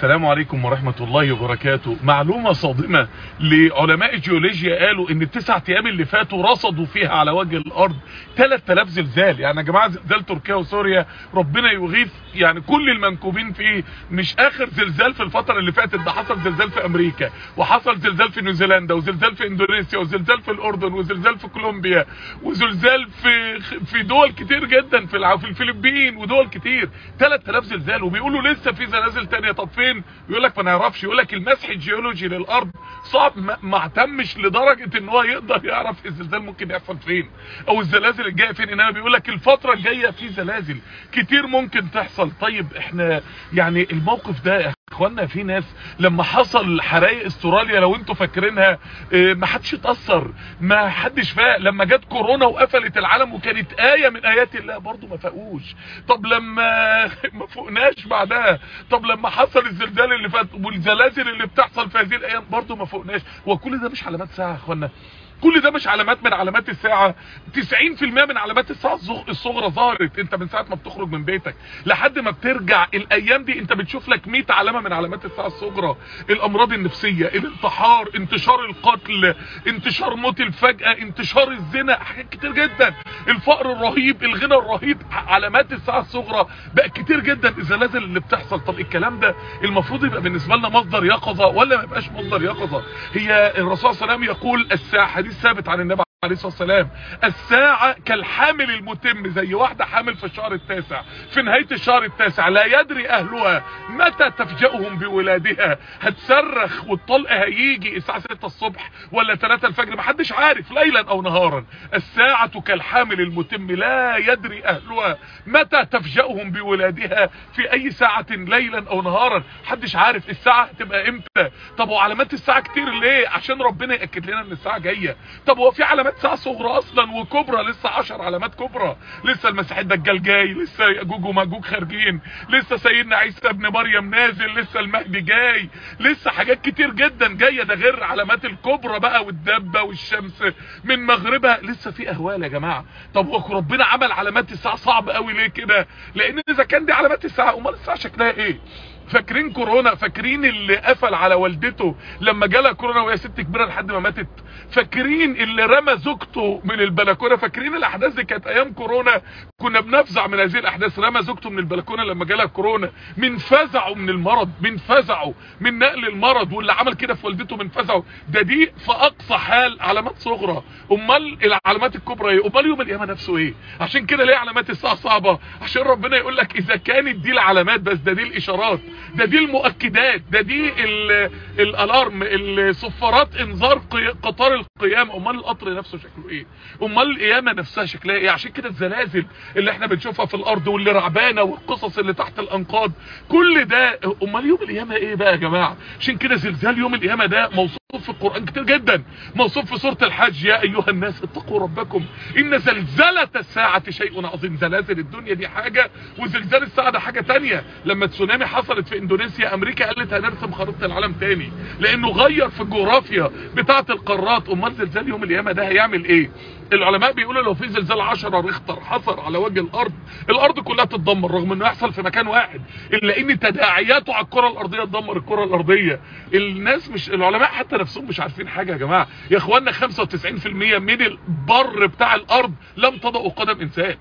السلام عليكم ورحمة الله وبركاته معلومة صادمة لعلماء الجيولوجيا قالوا ان التسع ايام اللي فاتوا رصدوا فيها على وجه الارض 3000 زلزال يعني يا جماعة زلزال تركيا وسوريا ربنا يغيث يعني كل المنكوبين فيه مش اخر زلزال في الفترة اللي فاتت ده حصل زلزال في امريكا وحصل زلزال في نيوزيلندا وزلزال في اندونيسيا وزلزال في الاردن وزلزال في كولومبيا وزلزال في في دول كتير جدا في الع- في الفلبين ودول كتير 3000 زلزال وبيقولوا لسه في زلازل تانية طب فين يقول لك ما نعرفش يقول لك المسح الجيولوجي للارض صعب ما ما اعتمش لدرجة ان هو يقدر يعرف الزلزال ممكن يحصل فين او الزلازل الجايه فين انما بيقول لك الفترة الجاية في زلازل كتير ممكن تحصل طيب احنا يعني الموقف ده يا اخوانا في ناس لما حصل حرائق استراليا لو انتوا فاكرينها اه، ما حدش اتاثر ما حدش فاق لما جت كورونا وقفلت العالم وكانت ايه من ايات الله برضو ما فاقوش طب لما ما فوقناش بعدها طب لما حصل الزلزال اللي فات والزلازل اللي بتحصل في هذه الايام برضو ما فوقناش وكل ده مش علامات ساعه يا اخوانا كل ده مش علامات من علامات الساعة 90% من علامات الساعة الصغ- الصغرى ظهرت انت من ساعة ما بتخرج من بيتك لحد ما بترجع الايام دي انت بتشوف لك 100 علامة من علامات الساعة الصغرى الامراض النفسية الانتحار انتشار القتل انتشار موت الفجأة انتشار الزنا حاجات كتير جدا الفقر الرهيب الغنى الرهيب علامات الساعة الصغرى بقى كتير جدا الزلازل اللي بتحصل طب الكلام ده المفروض يبقى بالنسبة لنا مصدر يقظة ولا ما يبقاش مصدر يقظة هي الرسول صلى الله عليه وسلم يقول الساعة حديث ثابت عن النبي عليه الصلاة والسلام الساعة كالحامل المتم زي واحدة حامل في الشهر التاسع في نهاية الشهر التاسع لا يدري أهلها متى تفجأهم بولادها هتصرخ والطلق هيجي الساعة 6 الصبح ولا 3 الفجر محدش عارف ليلا أو نهارا الساعة كالحامل المتم لا يدري أهلها متى تفجأهم بولادها في أي ساعة ليلا أو نهارا محدش عارف الساعة هتبقى إمتى طب وعلامات الساعة كتير ليه عشان ربنا يأكد لنا ان الساعة جاية طب هو في علامات ساعة صغرى اصلا وكبرى لسه 10 علامات كبرى لسه المسيح الدجال جاي لسه ياجوج وماجوج خارجين لسه سيدنا عيسى ابن مريم نازل لسه المهدي جاي لسه حاجات كتير جدا جاية ده غير علامات الكبرى بقى والدبة والشمس من مغربها لسه في اهوال يا جماعة طب هو ربنا عمل علامات الساعة صعب قوي ليه كده لان اذا كان دي علامات الساعة امال الساعة شكلها ايه فاكرين كورونا فاكرين اللي قفل على والدته لما جالها كورونا وهي ست كبيره لحد ما ماتت فاكرين اللي رمى زوجته من البلكونه فاكرين الاحداث دي كانت ايام كورونا كنا بنفزع من هذه الاحداث رمى زوجته من البلكونه لما جالها كورونا من فزعه من المرض من فزعه من نقل المرض واللي عمل كده في والدته من فزعه ده دي في اقصى حال علامات صغرى امال العلامات الكبرى ايه امال يوم القيامه نفسه ايه عشان كده ليه علامات الساعه صعبه عشان ربنا يقول لك اذا كانت دي العلامات بس ده دي الاشارات ده دي المؤكدات ده دي ال- الالارم الصفارات انذار قي- قطار القيامه امال القطر نفسه شكله ايه امال القيامه نفسها شكلها ايه عشان كده الزلازل اللي احنا بنشوفها في الارض واللي رعبانه والقصص اللي تحت الانقاض كل ده امال يوم القيامه ايه بقى يا جماعه عشان كده زلزال يوم القيامه ده موصوف في القران كتير جدا موصوف في سوره الحج يا ايها الناس اتقوا ربكم ان زلزله الساعه شيء عظيم زلازل الدنيا دي حاجه وزلزال الساعه ده حاجه تانية لما تسونامي حصلت في اندونيسيا امريكا قالت هنرسم خريطه العالم تاني لانه غير في الجغرافيا بتاعه القارات امال زلزال يوم القيامه ده هيعمل ايه العلماء بيقولوا لو في زلزال 10 ريختر حصل على وجه الارض الارض كلها تتدمر رغم انه يحصل في مكان واحد الا ان تداعياته على الكره الارضيه تدمر الكره الارضيه الناس مش العلماء حتى نفسهم مش عارفين حاجه يا جماعه يا اخوانا 95% من البر بتاع الارض لم تضع قدم انسان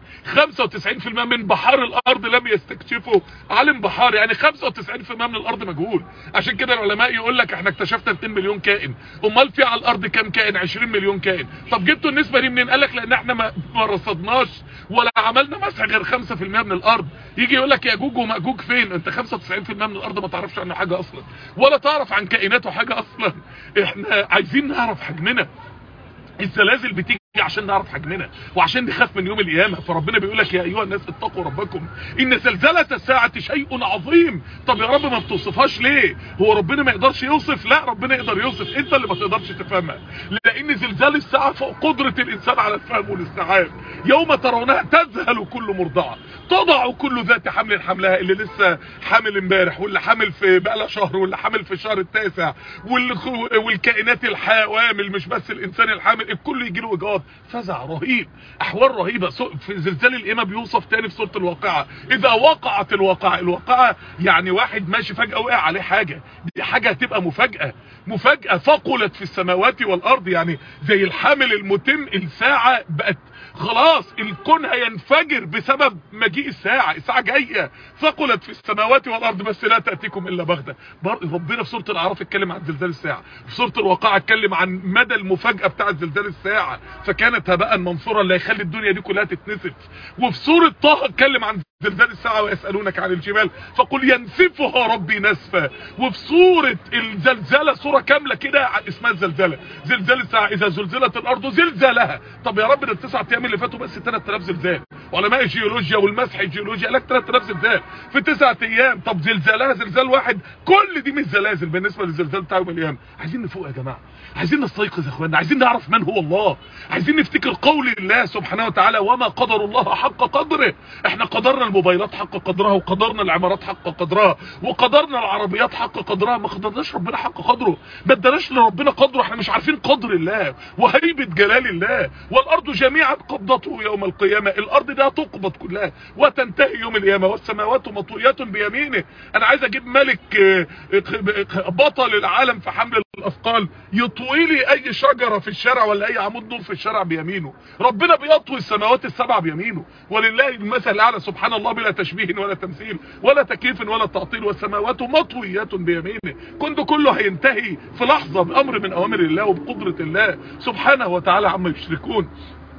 95% من بحار الارض لم يستكشفوا عالم بحار يعني 95% من الارض مجهول عشان كده العلماء يقول لك احنا اكتشفنا 2 مليون كائن امال في على الارض كام كائن 20 مليون كائن طب جبتوا النسبه دي منين قال لك لان احنا ما ما رصدناش ولا عملنا مسح غير 5% من الارض يجي يقول لك ياجوج وماجوج فين انت 95% من الارض ما تعرفش عنه حاجه اصلا ولا تعرف عن كائناته حاجه اصلا احنا عايزين نعرف حجمنا الزلازل بتيجي عشان نعرف حجمنا وعشان نخاف من يوم القيامه فربنا بيقول لك يا ايها الناس اتقوا ربكم ان زلزله الساعه شيء عظيم طب يا رب ما بتوصفهاش ليه هو ربنا ما يقدرش يوصف لا ربنا يقدر يوصف انت اللي ما تقدرش تفهمها لان زلزال الساعه فوق قدره الانسان على الفهم والاستيعاب يوم ترونها تذهل كل مرضعه تضع كل ذات حمل حملها اللي لسه حامل امبارح واللي حامل في بقى شهر واللي حامل في الشهر التاسع واللي والكائنات الحوامل مش بس الانسان الحامل الكل يجي له اجهاض الصافات فزع رهيب احوال رهيبه في زلزال القمه بيوصف تاني في سوره الواقعه اذا وقعت الواقعه الواقعه يعني واحد ماشي فجاه وقع عليه حاجه دي حاجه هتبقى مفاجاه مفاجاه ثقلت في السماوات والارض يعني زي الحامل المتم الساعه بقت خلاص الكون هينفجر بسبب مجيء الساعة الساعة جاية ثقلت في السماوات والارض بس لا تأتيكم الا بغتة ربنا في سورة الاعراف اتكلم عن زلزال الساعة في سورة الواقعة اتكلم عن مدى المفاجأة بتاعة زلزال الساعة فكانت هباء منصورا اللي هيخلي الدنيا دي كلها تتنسف وفي سورة طه اتكلم عن زلزال الساعة ويسألونك عن الجبال فقل ينسفها ربي نسفا وفي سورة الزلزلة سورة كاملة كده اسمها الزلزلة زلزال الساعة اذا زلزلت الارض زلزالها طب يا رب ده التسعة ايام اللي فاتوا بس 3000 زلزال علماء الجيولوجيا والمسح الجيولوجيا قال لك 3000 زلزال في تسعة ايام طب زلزالها زلزال واحد كل دي مش زلازل بالنسبة للزلزال بتاع يوم الايام عايزين نفوق يا جماعة عايزين نستيقظ يا اخوانا عايزين نعرف من هو الله عايزين نفتكر قول الله سبحانه وتعالى وما قدر الله حق قدره احنا قدرنا الموبايلات حق قدرها وقدرنا العمارات حق قدرها وقدرنا العربيات حق قدرها ما قدرناش ربنا حق قدره ما اداناش لربنا قدره احنا مش عارفين قدر الله وهيبه جلال الله والارض جميعا قبضته يوم القيامه الارض دي هتقبض كلها وتنتهي يوم القيامه والسماوات مطويات بيمينه انا عايز اجيب ملك بطل العالم في حمل الاثقال يطوي لي اي شجره في الشارع ولا اي عمود نور في الشارع بيمينه ربنا بيطوي السماوات السبع بيمينه ولله المثل الاعلى سبحان الله بلا تشبيه ولا تمثيل ولا تكييف ولا تعطيل والسماوات مطويات بيمينه كنت كله هينتهي في لحظه بامر من اوامر الله وبقدره الله سبحانه وتعالى عما يشركون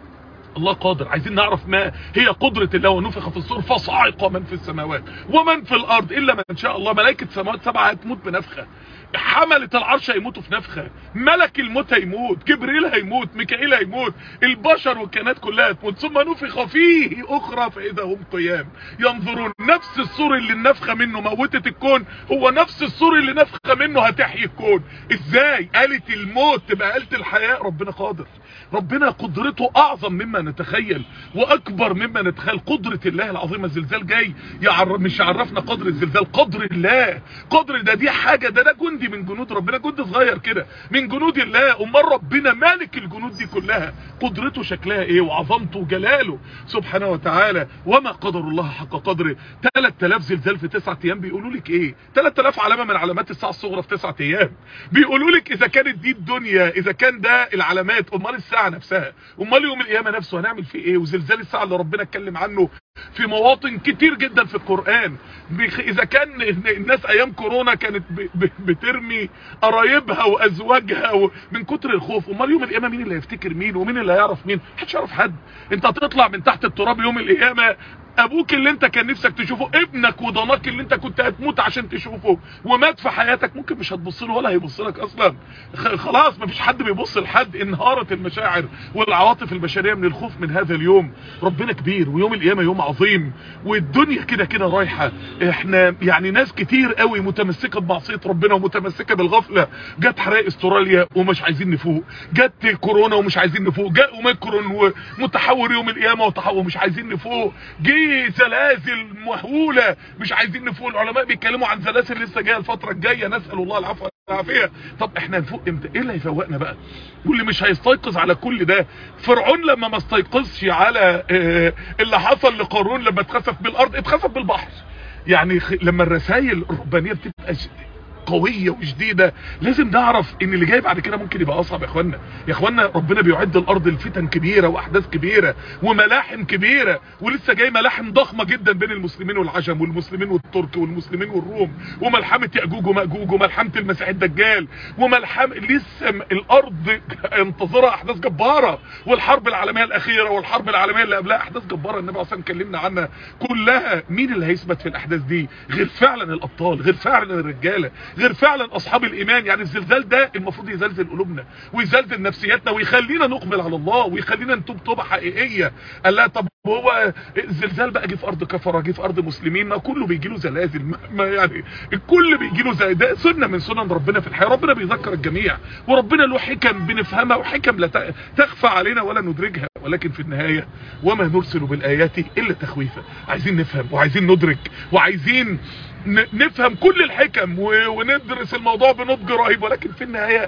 الله قادر عايزين نعرف ما هي قدرة الله ونفخ في الصور فصعق من في السماوات ومن في الارض الا من شاء الله ملائكة السماوات سبعة هتموت بنفخة حملة العرش هيموتوا في نفخة ملك الموت هيموت جبريل هيموت ميكائيل هيموت البشر والكائنات كلها هتموت ثم نفخ فيه اخرى فاذا هم قيام ينظرون نفس السور اللي النفخة منه موتت الكون هو نفس السور اللي نفخة منه هتحيي الكون ازاي آلة الموت تبقى آلة الحياة ربنا قادر ربنا قدرته اعظم مما نتخيل واكبر مما نتخيل قدرة الله العظيمة الزلزال جاي يعرف مش يعرفنا قدر الزلزال قدر الله قدر ده دي حاجة ده ده جندي من جنود ربنا جند صغير كده من جنود الله امال ربنا مالك الجنود دي كلها قدرته شكلها ايه وعظمته وجلاله سبحانه وتعالى وما قدر الله حق قدره 3000 زلزال في 9 ايام بيقولوا لك ايه 3000 علامة من علامات الساعة الصغرى في 9 ايام بيقولوا لك اذا كانت دي الدنيا اذا كان ده العلامات امال الساعة نفسها امال يوم القيامة نفسه هنعمل فيه ايه وزلزال الساعة اللي ربنا اتكلم عنه في مواطن كتير جدا في القرآن اذا كان الناس ايام كورونا كانت بترمي قرايبها وازواجها من كتر الخوف امال يوم القيامه مين اللي هيفتكر مين ومين اللي هيعرف مين محدش يعرف حد انت هتطلع من تحت التراب يوم القيامه ابوك اللي انت كان نفسك تشوفه ابنك وضناك اللي انت كنت هتموت عشان تشوفه ومات في حياتك ممكن مش هتبص له ولا هيبص لك اصلا خلاص مفيش حد بيبص لحد انهارت المشاعر والعواطف البشريه من الخوف من هذا اليوم ربنا كبير ويوم القيامه يوم عظيم والدنيا كده كده رايحه احنا يعني ناس كتير قوي متمسكه بمعصيه ربنا ومتمسكه بالغفله جت حرائق استراليا ومش عايزين نفوق جت كورونا ومش عايزين نفوق جاء اوميكرون ومتحور يوم القيامه وتحول ومش عايزين نفوق جه زلازل مهولة مش عايزين نفوق العلماء بيتكلموا عن زلازل لسه جايه الفترة الجاية نسأل الله العفو والعافية طب احنا هنفوق امتى ايه اللي هيفوقنا بقى واللي مش هيستيقظ على كل ده فرعون لما ما استيقظش على اه اللي حصل لقارون لما اتخسف بالارض اتخسف بالبحر يعني لما الرسائل الربانية بتبقى قوية وشديدة لازم نعرف ان اللي جاي بعد كده ممكن يبقى اصعب يا اخوانا يا اخوانا ربنا بيعد الارض لفتن كبيرة واحداث كبيرة وملاحم كبيرة ولسه جاي ملاحم ضخمة جدا بين المسلمين والعجم والمسلمين والترك والمسلمين والروم وملحمة يأجوج ومأجوج وملحمة المسيح الدجال وملحمة لسه الارض ينتظرها احداث جبارة والحرب العالمية الاخيرة والحرب العالمية اللي قبلها احداث جبارة النبي عليه الصلاه كلمنا عنها كلها مين اللي هيثبت في الاحداث دي غير فعلا الابطال غير فعلا الرجالة غير فعلا اصحاب الايمان يعني الزلزال ده المفروض يزلزل قلوبنا ويزلزل نفسياتنا ويخلينا نقبل على الله ويخلينا نتوب توبه حقيقيه قال لا طب هو الزلزال بقى جه في ارض كفره جه في ارض مسلمين ما كله بيجي له زلازل ما يعني الكل بيجي له زي ده سنه من سنن ربنا في الحياه ربنا بيذكر الجميع وربنا له حكم بنفهمها وحكم لا تخفى علينا ولا ندركها ولكن في النهايه وما نرسل بالايات الا تخويفا عايزين نفهم وعايزين ندرك وعايزين نفهم كل الحكم وندرس الموضوع بنضج رهيب ولكن في النهاية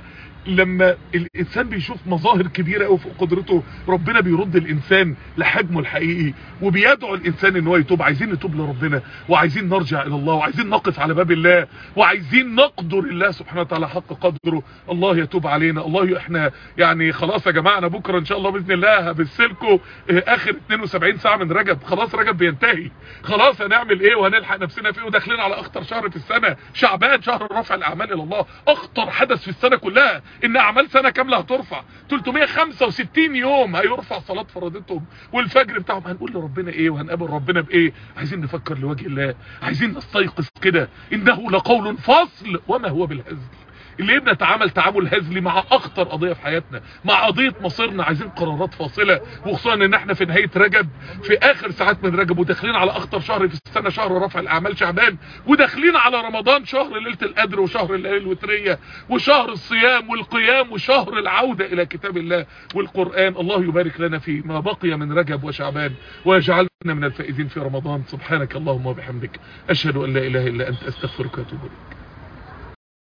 لما الانسان بيشوف مظاهر كبيرة قوي فوق قدرته ربنا بيرد الانسان لحجمه الحقيقي وبيدعو الانسان ان هو يتوب عايزين نتوب لربنا وعايزين نرجع الى الله وعايزين نقف على باب الله وعايزين نقدر الله سبحانه وتعالى حق قدره الله يتوب علينا الله احنا يعني خلاص يا جماعه انا بكره ان شاء الله باذن الله هبسلكم اخر 72 ساعه من رجب خلاص رجب بينتهي خلاص هنعمل ايه وهنلحق نفسنا في ايه وداخلين على اخطر شهر في السنه شعبان شهر رفع الاعمال الى الله اخطر حدث في السنه كلها ان اعمال سنه كامله هترفع 365 يوم هيرفع صلاه فرضتهم والفجر بتاعهم هنقول لربنا ايه وهنقابل ربنا بايه عايزين نفكر لوجه الله عايزين نستيقظ كده انه لقول فصل وما هو بالهزل اللي بنتعامل تعامل هزلي مع اخطر قضية في حياتنا مع قضية مصيرنا عايزين قرارات فاصلة وخصوصا ان احنا في نهاية رجب في اخر ساعات من رجب وداخلين على اخطر شهر في السنة شهر رفع الاعمال شعبان وداخلين على رمضان شهر ليلة القدر وشهر الليالي الوترية وشهر الصيام والقيام وشهر العودة الى كتاب الله والقرآن الله يبارك لنا في ما بقي من رجب وشعبان ويجعلنا من الفائزين في رمضان سبحانك اللهم وبحمدك اشهد ان لا اله الا انت استغفرك واتوب اليك